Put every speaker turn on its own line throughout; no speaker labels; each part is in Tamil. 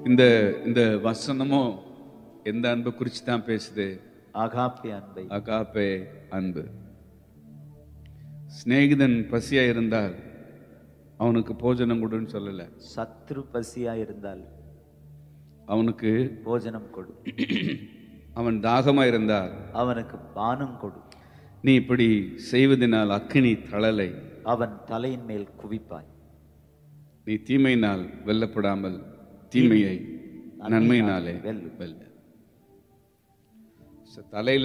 இந்த இந்த வசனமும் எந்த அன்பை குறித்து தான் பேசுது
ஆகாப்பி அன்பை
அகாப்பே அன்பு சிநேகிதன் பசியா இருந்தால் அவனுக்கு போஜனம் கொடுன்னு சொல்லல
சத்ரு பசியா இருந்தால்
அவனுக்கு
போஜனம் கொடு
அவன் தாகமா இருந்தால்
அவனுக்கு பானம் கொடு
நீ இப்படி செய்வதனால் அக்கினி தளலை
அவன் தலையின் மேல் குவிப்பாய்
நீ தீமையினால் வெல்லப்படாமல் தீமையை நன்மையினாலே
வெல்லு.
வெல்ல ச- தலையில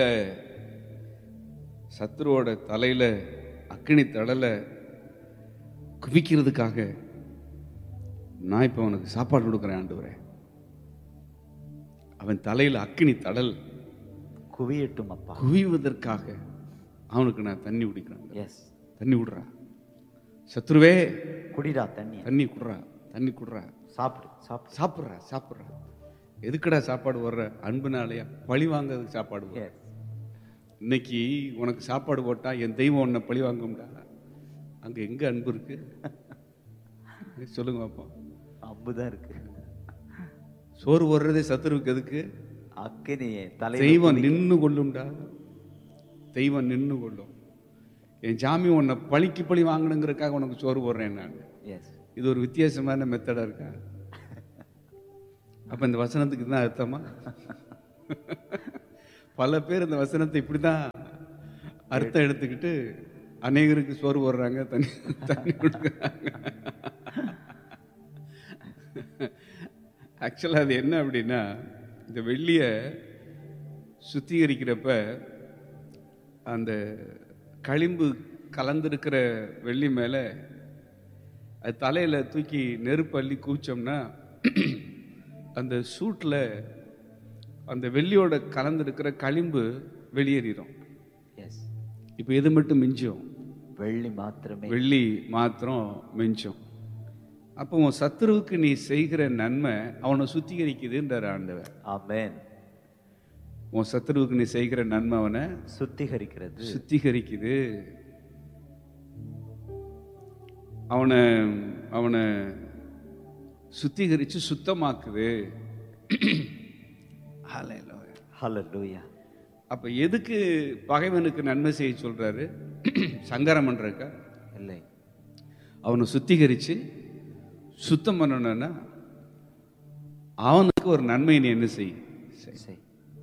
சத்ருவோட தலையில அக்கினி தடலை குவிக்கிறதுக்காக நான் இப்போ அவனுக்கு சாப்பாடு கொடுக்குறேன் ஆண்டவரே அவன் தலையில அக்கினி தடல்
குவியட்டும் அப்பா
குவிவதற்காக அவனுக்கு நான் தண்ணி குடிக்கிறேன்
எஸ்
தண்ணி விடுறா சத்ருவே
குடிடா தண்ணி
தண்ணி குடுறா தண்ணி குடுறா
சாப்பிடு சாப்பிடு
சாப்பிட்றா சாப்பிட்றா எதுக்குடா சாப்பாடு வர்ற அன்புனாலயா பழி வாங்குறதுக்கு சாப்பாடு வர்ற?
எஸ்
இன்னைக்கு உனக்கு சாப்பாடு போட்டா என் தெய்வம் உன்னை பழி வாங்கும்டா அங்க எங்க அன்பு இருக்கு சொல்லுங்க பாப்போம்
அம்புதான் இருக்கு
சோறு போடுறதே சத்துருவுக்கு எதுக்கு
அக்கினியே தலை
தெய்வம் நின்னு கொள்ளும்டா தெய்வம் நின்னு கொள்ளும் என் ஜாமி உன்னை பழிக்கு பழி வாங்கணுங்கிறதுக்காக உனக்கு சோறு போடுறேன் நான்
எஸ்
இது ஒரு வித்தியாசமான மெத்தடா இருக்கா அப்ப இந்த வசனத்துக்கு தான் அர்த்தமா பல பேர் இந்த வசனத்தை இப்படிதான் அர்த்தம் எடுத்துக்கிட்டு அநேகருக்கு சோறு போடுறாங்க தண்ணி தண்ணி கொடுக்குறாங்க ஆக்சுவலாக அது என்ன அப்படின்னா இந்த வெள்ளியை சுத்திகரிக்கிறப்ப அந்த களிம்பு கலந்திருக்கிற வெள்ளி மேலே அது தலையில் தூக்கி நெருப்பு அள்ளி குவிச்சோம்னா அந்த சூட்டில் அந்த வெள்ளியோட கலந்திருக்கிற களிம்பு வெளியேறிடும்
எஸ்
இப்போ எது மட்டும் மிஞ்சும்
வெள்ளி மாத்திரமே
வெள்ளி மாத்திரம் மிஞ்சும் அப்போ உன் சத்துருவுக்கு நீ செய்கிற நன்மை அவனை சுத்திகரிக்குதுன்றார் ஆண்டவர்
ஆமென்
உன் சத்துருவுக்கு நீ செய்கிற நன்மை அவனை
சுத்திகரிக்கிறது
சுத்திகரிக்குது அவனை அவனை சுத்திகரிச்சு சுத்தமாக்குது Hallelujah.
ஹalleluya
அப்ப எதுக்கு பகைவனுக்கு நன்மை செய்ய சொல்றாரு சங்கரம் பண்றக்கா
இல்லை
அவனை சுத்திகரிச்சு சுத்தம் பண்ணணும்னா அவனுக்கு ஒரு நன்மை நீ என்ன செய் செய்.
செய்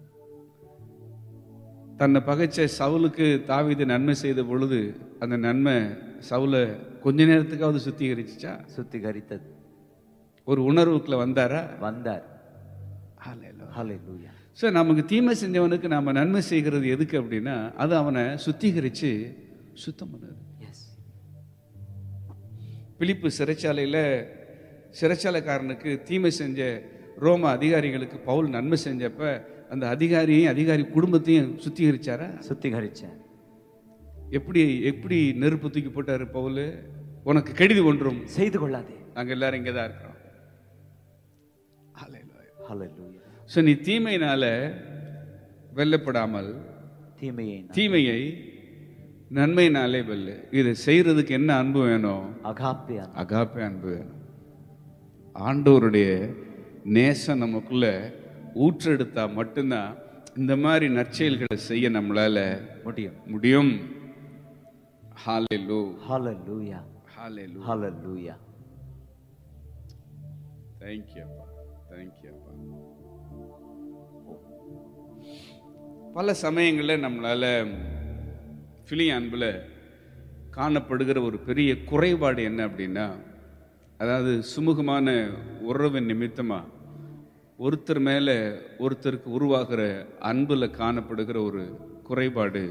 தன்னை பகைச்ச சவுலுக்கு தாவீது நன்மை செய்த பொழுது அந்த நன்மை சவுலை கொஞ்ச நேரத்துக்காவது சுத்திகரிச்சுச்சா
சுத்திகரித்தது
ஒரு உணர்வுக்குள்ள வந்தாரா
வந்தார் ஹalleluya
ஸோ நமக்கு தீமை செஞ்சவனுக்கு நாம நன்மை செய்கிறது எதுக்கு அப்படின்னா அது அவனை சுத்திகரிச்சு சுத்தம் பண்ணுது
எஸ்
பிலிப்பு சிறைச்சாலையில் சிறைச்சாலைக்காரனுக்கு தீமை செஞ்ச ரோம அதிகாரிகளுக்கு பவுல் நன்மை செஞ்சப்ப அந்த அதிகாரியையும் அதிகாரி குடும்பத்தையும் சுத்திகரிச்சாரா
சுத்திகரிச்சேன்
எப்படி எப்படி நெருப்பு தூக்கி போட்டாரு பவுல் உனக்கு கெடுதி ஒன்றும்
செய்து கொள்ளாதே
நாங்க எல்லாரும் இங்கே தான் இருக்கிறோம்
ஹalleluya
ஸோ நீ தீமையினால வெல்லப்படாமல்
தீமையை நான்
தீமையை நன்மையினாலே வெல்லு இதை செய்யறதுக்கு என்ன அன்பு வேணும்
அகாப்பே அன்பு.
அகாப்பே அன்பு வேணும் ஆண்டவருடைய நேசம் நமக்குள்ள ஊற்றெடுத்தா மட்டும்தான் இந்த மாதிரி நற்செயல்களை செய்ய நம்மளால
முடியும்
முடியும் ஹாலேலு
ஹalleluya
ஹாலேலு
ஹalleluya
தேங்க்யூ அப்பா தேங்க்யூ அப்பா பல சமயங்களில் நம்மளால பிலி அன்பில் காணப்படுகிற ஒரு பெரிய குறைபாடு என்ன அப்படின்னா அதாவது சுமூகமான உறவின் நிமித்தமா ஒருத்தர் மேலே ஒருத்தருக்கு உருவாகிற அன்பில் காணப்படுகிற ஒரு குறைபாடு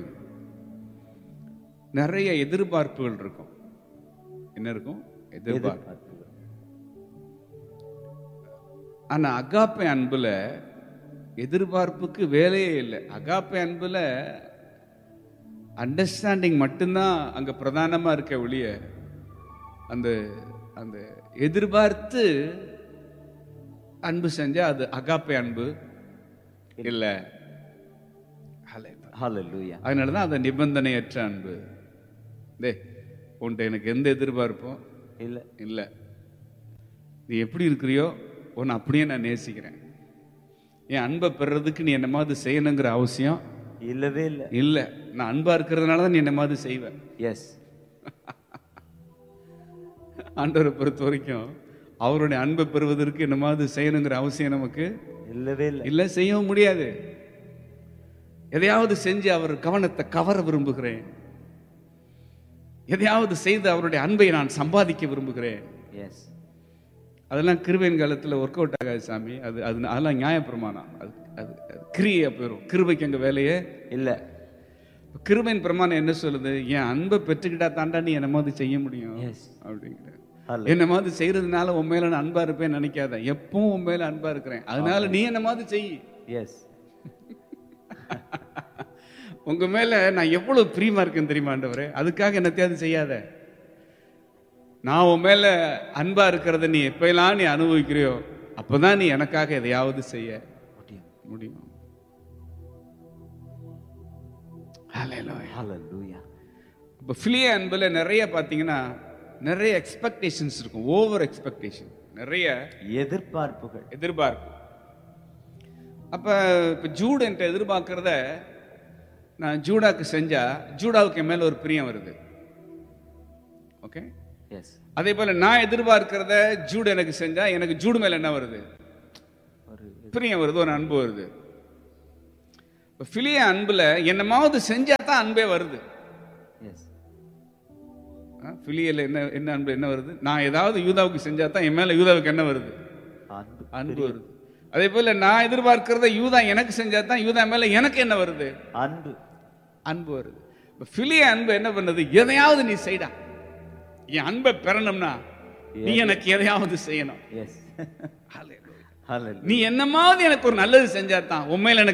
நிறைய எதிர்பார்ப்புகள் இருக்கும் என்ன இருக்கும் எதிர்பார்ப்பு
எதிர்பார்ப்பு.
ஆனா அகாப்பை அன்புல எதிர்பார்ப்புக்கு வேலையே இல்லை அகாப்பை அன்புல அண்டர்ஸ்டாண்டிங் மட்டும்தான் அங்க பிரதானமா இருக்க ஒழிய அந்த அந்த எதிர்பார்த்து அன்பு செஞ்சா அது அகாப்பை அன்பு இல்ல
ஹalleluya
அதனால தான் அந்த நிபந்தனையற்ற அன்பு டே உன்ட்ட எனக்கு எந்த எதிர்பார்ப்பும்
இல்ல
இல்லை நீ எப்படி இருக்கிறியோ உன்னை அப்படியே நான் நேசிக்கிறேன் என் அன்பை பெறுறதுக்கு நீ என்ன மாதிரி செய்யணுங்கிற அவசியம்
இல்லவே இல்லை
இல்லை நான் அன்பா இருக்கிறதுனால தான் நீ என்ன மாதிரி செய்வேன்
எஸ்
ஆண்டவரை பொறுத்த வரைக்கும் அவருடைய அன்பை பெறுவதற்கு என்ன மாதிரி செய்யணுங்கிற அவசியம் நமக்கு
இல்லவே இல்லை
இல்லை செய்யவும் முடியாது எதையாவது செஞ்சு அவர் கவனத்தை கவர விரும்புகிறேன் எதையாவது செய்து அவருடைய அன்பை நான் சம்பாதிக்க விரும்புகிறேன்
எஸ்
அதெல்லாம் கிருபையின் காலத்தில் ஒர்க் அவுட் ஆகாது சாமி அது அது அதெல்லாம் நியாயப்பிரமாணம் அது அது அது கிரியா போயிடும் கிருபைக்கு அங்கே வேலையே
இல்லை
கிருபையின் பிரமாணம் என்ன சொல்லுது என் அன்பை பெற்றுக்கிட்டா தாண்டா நீ என்ன மாதிரி செய்ய முடியும்
எஸ்
அப்படிங்கிற
அல்ல
என்ன மாதிரி செய்யறதுனால உன் மேல நான் அன்பா இருப்பேன் நினைக்காத எப்பவும் உன் மேல அன்பா இருக்கிறேன் அதனால நீ என்ன மாதிரி செய்
எஸ்
உங்க மேல நான் எவ்வளவு பிரியமா இருக்கேன் தெரியுமா ஆண்டவரே அதுக்காக என்னத்தையாவது செய்யாத நான் உன் மேல அன்பா இருக்கிறத நீ எப்பெல்லாம் நீ அனுபவிக்கிறியோ அப்பதான் நீ எனக்காக எதையாவது செய்ய
முடியும்
முடியும் Hallelujah.
ஹalleluya
இப்போ ஃபிலிய அன்பில் நிறைய பார்த்தீங்கன்னா நிறைய எக்ஸ்பெக்டேஷன்ஸ் இருக்கும் ஓவர் எக்ஸ்பெக்டேஷன் நிறைய
எதிர்பார்ப்புகள்
எதிர்பார்ப்பு அப்போ இப்போ ஜூட் என்கிட்ட எதிர்பார்க்கறத நான் ஜூடாக்கு செஞ்சா ஜூடாவுக்கு என் மேல ஒரு பிரியம் வருது ஓகே
எஸ்
அதே போல நான் எதிர்பார்க்கிறத ஜூட் எனக்கு செஞ்சா எனக்கு ஜூடு மேல என்ன வருது
ஒரு
பிரியம் வருது ஒரு அன்பு வருது இப்போ ஃபிலிய அன்புல என்னமாவது செஞ்சா தான் அன்பே வருது
எஸ்
ஃபிலியல என்ன என்ன அன்பு என்ன வருது நான் ஏதாவது யூதாவுக்கு செஞ்சா தான் என் மேல யூதாவுக்கு என்ன வருது
அன்பு
அன்பு வருது அதே போல நான் எதிர்பார்க்கிறத யூதா எனக்கு செஞ்சா தான் யூதா மேல எனக்கு என்ன வருது
அன்பு
அன்பு வருது இப்போ ஃபிலிய அன்பு என்ன பண்ணுது எதையாவது நீ செய்டா என் அன்பை பெறணும்னா நீ எனக்கு எதையாவது செய்யணும்
எஸ்
Hallelujah.
ஹalleluya
நீ என்னமாவது எனக்கு ஒரு நல்லது செஞ்சா தான் உண்மையில எனக்கு